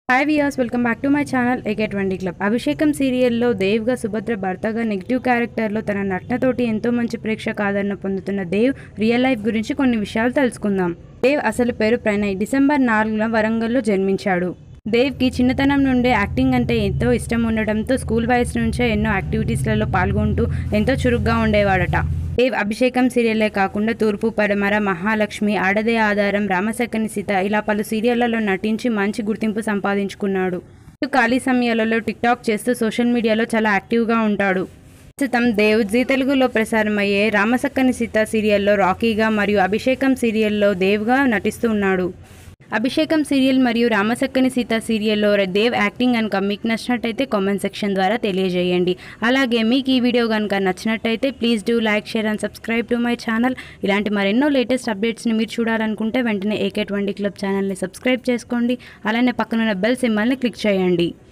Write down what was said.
hi వియాస్ welcome back to my channel AK twenty club Abhishekam సీరియల్లో దేవ్గా సుభద్ర భర్తగా నెగిటివ్ క్యారెక్టర్లో తన నటనతోటి ఎంతో మంచి ప్రేక్షక ఆదరణ పొందుతున్న దేవ్ రియల్ లైఫ్ గురించి కొన్ని విషయాలు తెలుసుకుందాం దేవ్ అసలు పేరు ప్రణయ్ డిసెంబర్ నాలుగున వరంగల్లో జన్మించాడు దేవ్కి చిన్నతనం నుండే యాక్టింగ్ అంటే ఎంతో ఇష్టం ఉండడంతో స్కూల్ వయసు నుంచే ఎన్నో యాక్టివిటీస్లలో పాల్గొంటూ ఎంతో చురుగ్గా ఉండేవాడట దేవ్ అభిషేకం సీరియల్లే కాకుండా తూర్పు పడమర మహాలక్ష్మి ఆడదే ఆధారం రామసక్కని సీత ఇలా పలు సీరియళ్లలో నటించి మంచి గుర్తింపు సంపాదించుకున్నాడు ఖాళీ సమయాలలో టిక్ టాక్ చేస్తూ సోషల్ మీడియాలో చాలా యాక్టివ్గా ఉంటాడు ప్రస్తుతం దేవ్ జీ తెలుగులో ప్రసారమయ్యే రామసక్కని సీత సీరియల్లో రాకీగా మరియు అభిషేకం సీరియల్లో దేవ్గా నటిస్తూ ఉన్నాడు అభిషేకం సీరియల్ మరియు రామసక్కని సీత సీరియల్లో దేవ్ యాక్టింగ్ కనుక మీకు నచ్చినట్టయితే కామెంట్ సెక్షన్ ద్వారా తెలియజేయండి అలాగే మీకు ఈ వీడియో కనుక నచ్చినట్టయితే please do like share and subscribe to my channel ఇలాంటి మరెన్నో లేటెస్ట్ అప్డేట్స్ని మీరు చూడాలనుకుంటే వెంటనే ఏకే ట్వంటీ క్లబ్ ఛానల్ని సబ్స్క్రైబ్ చేసుకోండి అలానే పక్కనున్న బెల్ సింబల్ని క్లిక్ చేయండి